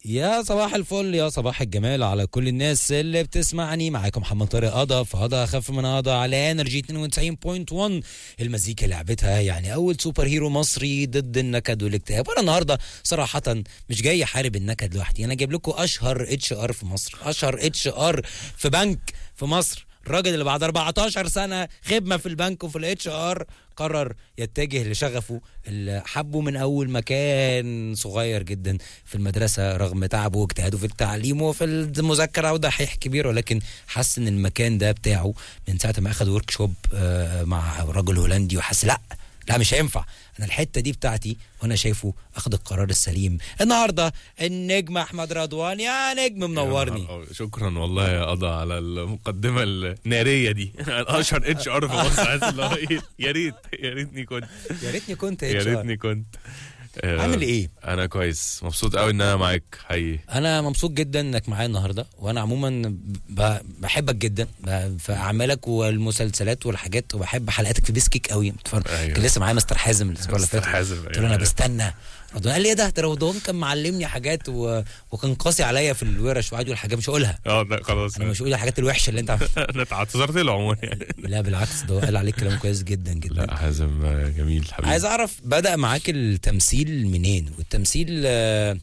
يا صباح الفل يا صباح الجمال على كل الناس اللي بتسمعني معاكم محمد طارق قضا في قضا اخف من قضا على انرجي 92.1 المزيكا لعبتها يعني اول سوبر هيرو مصري ضد النكد والاكتئاب وانا النهارده صراحه مش جاي احارب النكد لوحدي انا جايب لكم اشهر اتش ار في مصر اشهر اتش ار في بنك في مصر الراجل اللي بعد 14 سنه خدمه في البنك وفي الاتش ار قرر يتجه لشغفه اللي حبه من اول ما كان صغير جدا في المدرسه رغم تعبه واجتهاده في التعليم وفي المذاكره ودحيح كبير ولكن حس ان المكان ده بتاعه من ساعه ما اخذ ورك شوب مع رجل هولندي وحس لا لا مش هينفع انا الحته دي بتاعتي وانا شايفه اخد القرار السليم النهارده النجم احمد رضوان يا نجم منورني يا شكرا والله يا قضا على المقدمه الناريه دي اشهر اتش ار في مصر عايز اللي هو ايه يا ريت يا ريتني كنت يا ريتني كنت يا HR. ريتني كنت آه، عامل ايه؟ انا كويس مبسوط قوي ان انا معاك حقيقي انا مبسوط جدا انك معايا النهارده وانا عموما ب- بحبك جدا ب- في اعمالك والمسلسلات والحاجات وبحب حلقاتك في بيسكيك قوي بتفرج أيوة. كان لسه معايا مستر حازم الاسبوع اللي مستر فات حازم، قلت له انا أيوة. بستنى رضوان قال لي ايه ده ده رضوان كان معلمني حاجات و... وكان قاسي عليا في الورش وقعد يقول حاجات مش هقولها اه لا خلاص انا مش هقول الحاجات الوحشه اللي انت عارف انا اعتذرت له عموما يعني لا بالعكس ده هو قال عليك كلام كويس جدا جدا لا حازم آه، جميل حبيبي عايز اعرف بدا معاك التمثيل منين والتمثيل آه،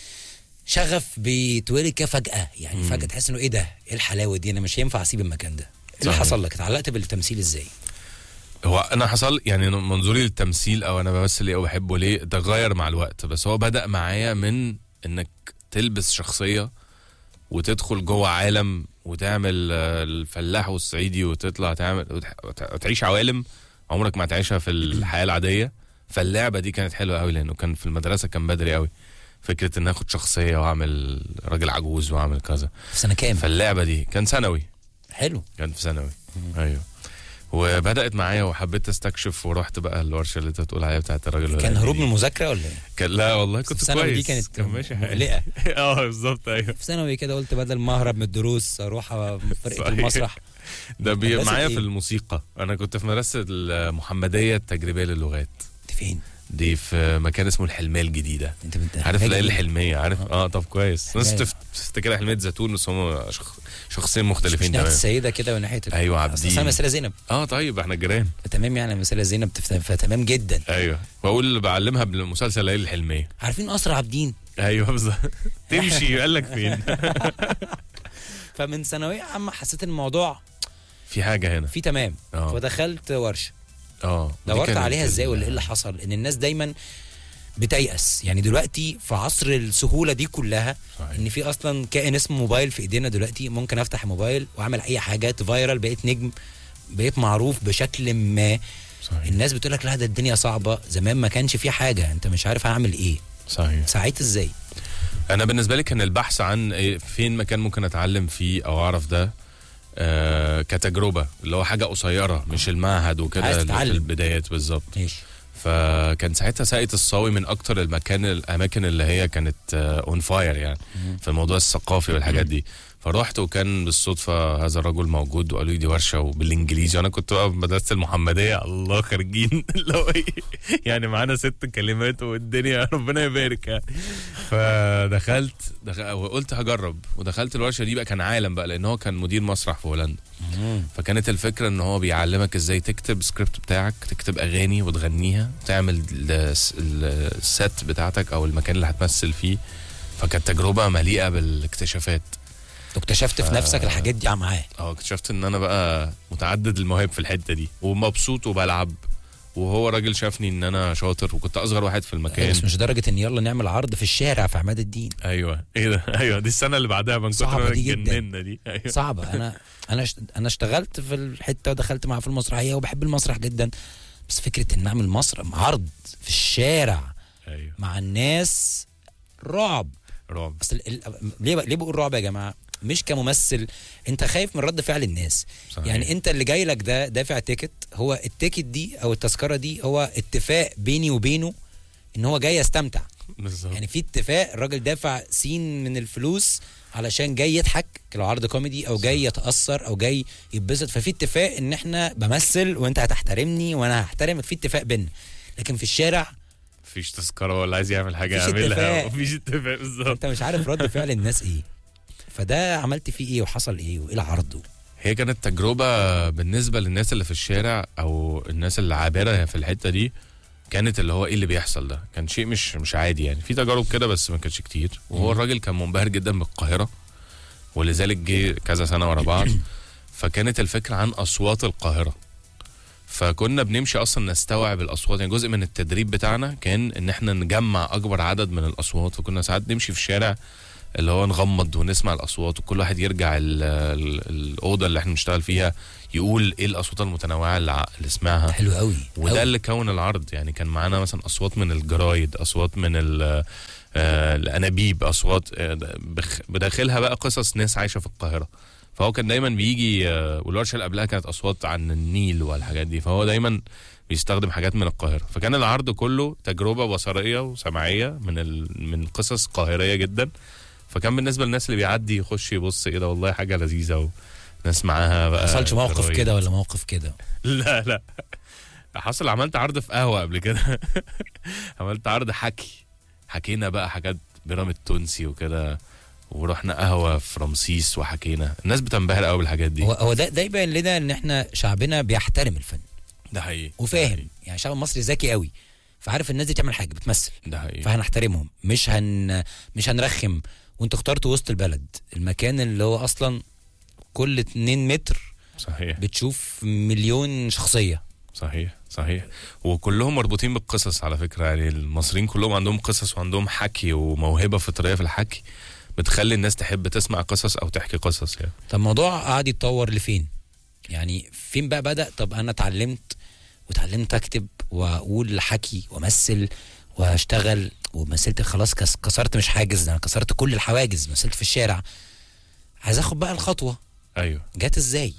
شغف بيتولد كده فجاه يعني فجاه تحس انه ايه ده ايه الحلاوه دي انا مش هينفع اسيب المكان ده ايه اللي صحيح. حصل لك اتعلقت بالتمثيل ازاي هو انا حصل يعني منظوري للتمثيل او انا بمثل ايه او بحبه ليه تغير مع الوقت بس هو بدا معايا من انك تلبس شخصيه وتدخل جوه عالم وتعمل آه، الفلاح والصعيدي وتطلع تعمل وتح- وت- وتعيش عوالم عمرك ما هتعيشها في الحياه العاديه فاللعبه دي كانت حلوه قوي لانه كان في المدرسه كان بدري قوي فكره ان اخد شخصيه واعمل راجل عجوز واعمل كذا في سنه كام فاللعبه دي كان ثانوي حلو كان في ثانوي ايوه وبدات معايا وحبيت استكشف ورحت بقى الورشه اللي انت بتقول عليها بتاعت الراجل كان الهولندي هروب من دي. المذاكره ولا ايه كان لا والله كنت في ثانوي كويس دي كانت كان ماشي حالي. مقلقه اه بالظبط ايوه في ثانوي كده قلت بدل ما اهرب من الدروس اروح فرقه صحيح. المسرح ده بي مدرسة معايا إيه؟ في الموسيقى انا كنت في مدرسه المحمديه التجريبيه للغات انت فين دي في مكان اسمه الحلميه الجديده انت بنت عارف نجم. ليالي الحلميه عارف اه طب كويس الناس حلمية. تف- تفتكرها حلميه زيتون بس هم شخ... شخصين مش مختلفين ناحيه تمام السيده كده وناحيه ال- ايوه أصل عابدين انا مسألة زينب اه طيب احنا جيران فتمام يعني مسألة زينب تف- فتمام جدا ايوه واقول بعلمها بالمسلسل ليالي الحلميه عارفين قصر عابدين ايوه بالظبط تمشي قال لك فين فمن ثانويه عامه حسيت إن الموضوع في حاجه هنا فيه تمام اه فدخلت ورشه اه دي دورت كانت عليها ازاي ال- ولا ايه اللي حصل ان الناس دايما بتيأس يعني دلوقتي في عصر السهوله دي كلها صحيح. ان في اصلا كائن اسمه موبايل في ايدينا دلوقتي ممكن افتح موبايل واعمل اي حاجه فايرال بقيت نجم بقيت معروف بشكل ما صحيح الناس بتقول لك لا ده الدنيا صعبه زمان ما كانش في حاجه انت مش عارف اعمل ايه صحيح ساعيت ازاي انا بالنسبه لي كان البحث عن إيه- فين مكان ممكن اتعلم فيه او اعرف ده آه كتجربه اللي هو حاجه قصيره مش المعهد عايز وكده اللي في تتعلم. البدايات بالظبط ماشي فكان ساعتها ساقية الصاوي من اكتر المكان الاماكن اللي هي كانت اون فاير يعني في الموضوع الثقافي والحاجات دي فرحت وكان بالصدفه هذا الرجل موجود وقالوا لي دي ورشه وبالانجليزي وانا كنت بقى في مدرسه المحمديه الله خارجين اللي هو إيه، يعني معانا ست كلمات والدنيا ربنا يبارك يعني فدخلت دخل وقلت هجرب ودخلت الورشه دي بقى كان عالم بقى لان هو كان مدير مسرح في هولندا فكانت الفكره ان هو بيعلمك ازاي تكتب سكريبت بتاعك تكتب اغاني وتغنيها تعمل ال- ال- السيت بتاعتك او المكان اللي هتمثل فيه فكانت تجربه مليئه بالاكتشافات واكتشفت في نفسك الحاجات دي معاه اه اكتشفت ان انا بقى متعدد المواهب في الحته دي ومبسوط وبلعب وهو راجل شافني ان انا شاطر وكنت اصغر واحد في المكان بس مش درجه ان يلا نعمل عرض في الشارع في عماد الدين ايوه ايه ده ايوه دي السنه اللي بعدها من كتر صعبة ما دي جدا. اتجننا دي ايوه صعبه انا انا اشت- انا اشتغلت في الحته ودخلت معاه في المسرحيه وبحب المسرح جدا بس فكره ان اعمل مسرح عرض في الشارع ايوه مع الناس رعب رعب اصل ال- ليه ب- ليه بقول رعب يا جماعه مش كممثل انت خايف من رد فعل الناس صحيح. يعني انت اللي جاي لك ده دافع تيكت هو التيكت دي او التذكره دي هو اتفاق بيني وبينه ان هو جاي يستمتع بالظبط يعني في اتفاق الراجل دافع سين من الفلوس علشان جاي يضحك لو عرض كوميدي او جاي يتاثر او جاي يتبسط ففي اتفاق ان احنا بمثل وانت هتحترمني وانا هحترمك في اتفاق بينا لكن في الشارع مفيش تذكره ولا عايز يعمل حاجه مفيش يعملها اتفاق. مفيش اتفاق بالظبط انت مش عارف رد فعل الناس ايه فده عملت فيه ايه وحصل ايه وايه العرض هي كانت تجربة بالنسبة للناس اللي في الشارع أو الناس اللي عابرة في الحتة دي كانت اللي هو ايه اللي بيحصل ده كان شيء مش مش عادي يعني في تجارب كده بس ما كانتش كتير وهو الراجل كان منبهر جدا بالقاهرة ولذلك جه كذا سنة ورا بعض فكانت الفكرة عن أصوات القاهرة فكنا بنمشي اصلا نستوعب الاصوات يعني جزء من التدريب بتاعنا كان ان احنا نجمع اكبر عدد من الاصوات فكنا ساعات نمشي في الشارع اللي هو نغمض ونسمع الاصوات وكل واحد يرجع ال ال الاوضه اللي احنا بنشتغل فيها يقول ايه الاصوات المتنوعه اللي, ع- اللي سمعها حلو قوي وده قوي. اللي كون العرض يعني كان معانا مثلا اصوات من الجرايد اصوات من ال- آه، الانابيب اصوات آه، بخ- بداخلها بقى قصص ناس عايشه في القاهره فهو كان دايما بيجي آه، والورشه اللي قبلها كانت اصوات عن النيل والحاجات دي فهو دايما بيستخدم حاجات من القاهره فكان العرض كله تجربه بصريه وسمعيه من ال... من قصص قاهريه جدا فكان بالنسبه للناس اللي بيعدي يخش يبص ايه ده والله حاجه لذيذه وناس معاها بقى ما حصلش موقف جرايد. كده ولا موقف كده لا لا حصل عملت عرض في قهوه قبل كده عملت عرض حكي حكينا بقى حاجات برام التونسي وكده ورحنا قهوه في رمسيس وحكينا الناس بتنبهر قوي بالحاجات دي هو هو ده ده يبين لنا ان احنا شعبنا بيحترم الفن ده حقيقي ده وفاهم حقيقي. يعني الشعب المصري ذكي قوي فعارف الناس دي تعمل حاجه بتمثل ده حقيقي فهنحترمهم مش هن مش هنرخم وانت اخترت وسط البلد المكان اللي هو اصلا كل 2 متر صحيح بتشوف مليون شخصيه صحيح صحيح وكلهم مربوطين بالقصص على فكره يعني المصريين كلهم عندهم قصص وعندهم حكي وموهبه فطريه في الحكي بتخلي الناس تحب تسمع قصص او تحكي قصص يعني طب الموضوع قعد يتطور لفين يعني فين بقى بدأ طب انا اتعلمت واتعلمت اكتب واقول حكي وامثل واشتغل ومثلت خلاص كس- كسرت مش حاجز ده انا كسرت كل الحواجز مثلت في الشارع عايز اخد بقى الخطوه ايوه جت ازاي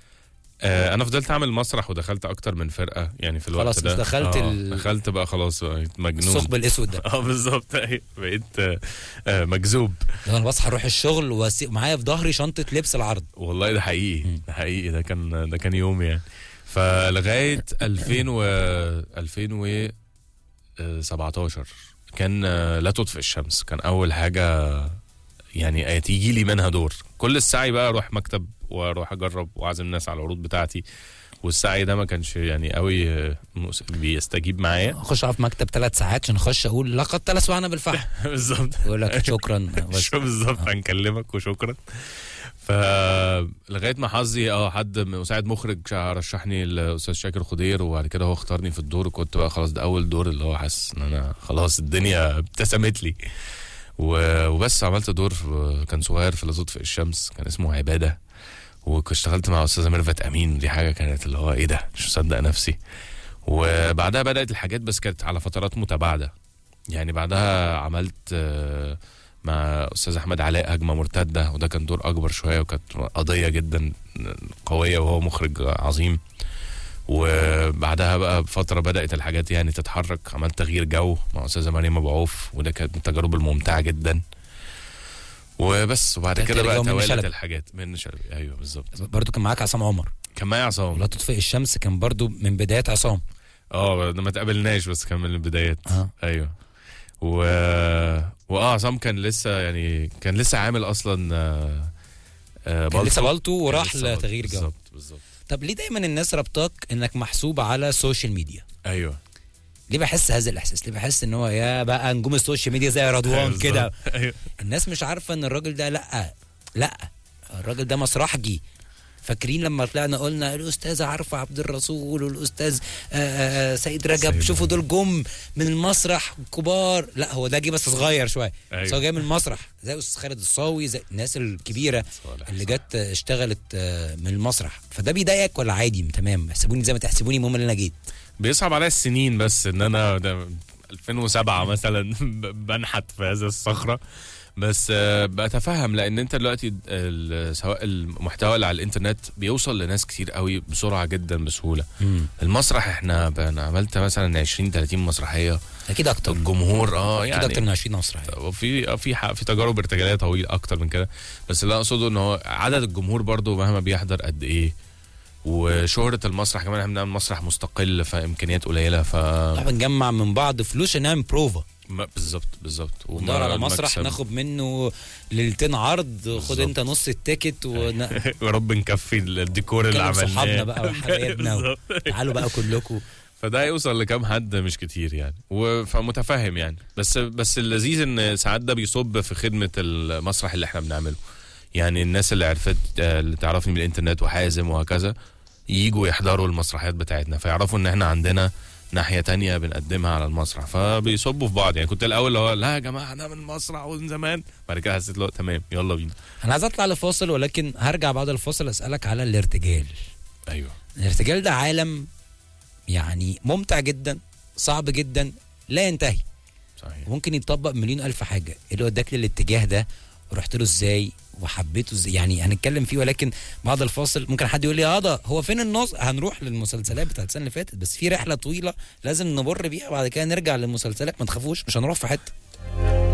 آه انا فضلت اعمل مسرح ودخلت اكتر من فرقه يعني في الوقت خلاص، ده مش دخلت آه ال- دخلت بقى خلاص بقى مجنون الثقب الاسود ده اه بالظبط أيوة. بقيت آه آه مجذوب لو انا بصحى اروح الشغل وأسي- ومعايا في ظهري شنطه لبس العرض والله ده حقيقي ده حقيقي ده كان ده كان يومي يعني فلغايه 2000 و 2017 كان آه، لا تطفئ الشمس كان اول حاجه يعني تيجي لي منها دور كل السعي بقى اروح مكتب واروح اجرب واعزم الناس على العروض بتاعتي والسعي ده ما كانش يعني قوي آه، مس- بيستجيب معايا اخش اقف مكتب ثلاث ساعات عشان اخش اقول لقد تلسوعنا بالفحم بالظبط يقول لك شكرا بس شو بالظبط هنكلمك وشكرا فلغايه ما حظي اه حد مساعد مخرج رشحني الاستاذ شاكر خضير وبعد كده هو اختارني في الدور وكنت بقى خلاص ده اول دور اللي هو حاسس ان انا خلاص الدنيا ابتسمت لي و- وبس عملت دور في- كان صغير في لا تطفئ الشمس كان اسمه عباده واشتغلت مع استاذه ميرفت امين دي حاجه كانت اللي هو ايه ده مش مصدق نفسي وبعدها بدات الحاجات بس كانت على فترات متباعده يعني بعدها عملت آه، مع استاذ احمد علاء هجمه مرتده وده كان دور اكبر شويه وكانت قضيه جدا قويه وهو مخرج عظيم وبعدها بقى بفتره بدات الحاجات يعني تتحرك عملت تغيير جو مع استاذه مريم ابو عوف وده كانت من التجارب الممتعه جدا وبس وبعد كانت كده بقى تغيير جو منى توالت شلبي. الحاجات من شلبي ايوه بالظبط برضو كان معاك عصام عمر كان معايا عصام ولا تطفئ الشمس كان برضو من بدايات عصام اه ده ما تقابلناش بس كان من البدايات اه ايوه و واه عصام كان لسه يعني كان لسه عامل اصلا آه، آه كان لسه بالطو. بالطو كان وراح لسه بالطو. لتغيير جو بالظبط بالظبط طب ليه دايما الناس ربطاك انك محسوب على السوشيال ميديا ايوه ليه بحس هذا الاحساس ليه بحس ان هو يا بقى نجوم السوشيال ميديا زي رضوان بالظبط. كده ايوه الناس مش عارفه ان الراجل ده لا لا الراجل ده مسرحجي فاكرين لما طلعنا قلنا الاستاذ عارفه عبد الرسول والاستاذ آه، آه، سيد رجب سيد شوفوا دول جم من المسرح كبار لا هو ده جه بس صغير شويه أيوة. بس هو جاي من المسرح زي استاذ خالد الصاوي زي الناس الكبيره صالح، اللي صح. جت آه، اشتغلت آه، من المسرح فده بيضايقك ولا عادي تمام احسبوني زي ما تحسبوني المهم اللي انا جيت بيصعب عليا السنين بس ان انا ده 2007 مثلا بنحت في هذا الصخره بس آه، بتفهم لان انت دلوقتي ال- سواء المحتوى اللي على الانترنت بيوصل لناس كتير قوي بسرعه جدا بسهوله المسرح احنا ب- انا عملت مثلا 20 30 مسرحيه اكيد اكتر الجمهور اه اكيد اكتر يعني من 20 مسرح وفي آه، في ح- في تجارب ارتجاليه طويله اكتر من كده بس اللي أنا اقصده ان هو عدد الجمهور برضو مهما بيحضر قد ايه وشهره المسرح كمان احنا بنعمل مسرح مستقل فامكانيات قليله ف احنا بنجمع من بعض فلوس عشان نعمل بروفا ما- بالظبط بالظبط وندور على مسرح المكسب. ناخد منه ليلتين عرض خد بالظبط. انت نص التيكت ون... يا رب نكفي الديكور اللي نكلم عملناه صحابنا بقى وحبايبنا و- بالظبط. تعالوا بقى كلكم فده هيوصل لكام حد مش كتير يعني و- فمتفهم يعني بس بس اللذيذ ان ساعات ده بيصب في خدمه المسرح اللي احنا بنعمله يعني الناس اللي عرفت آه، اللي تعرفني من الانترنت وحازم وهكذا يجوا يحضروا المسرحيات بتاعتنا فيعرفوا ان احنا عندنا ناحيه تانية بنقدمها على المسرح فبيصبوا في بعض يعني كنت الاول اللي هو لا يا جماعه هنعمل مسرح ومن زمان بعد كده حسيت له تمام يلا بينا انا عايز اطلع لفاصل ولكن هرجع بعد الفاصل اسالك على الارتجال ايوه الارتجال ده عالم يعني ممتع جدا صعب جدا لا ينتهي صحيح ممكن يتطبق مليون الف حاجه إيه اللي وداك للاتجاه ده ورحت له ازاي وحبيته ازاي يعني هنتكلم فيه ولكن بعد الفاصل ممكن حد يقول لي يا ده هو فين النص هنروح للمسلسلات بتاعت السنه اللي فاتت بس في رحله طويله لازم نمر بيها بعد كده نرجع للمسلسلات ما تخافوش مش هنروح في حته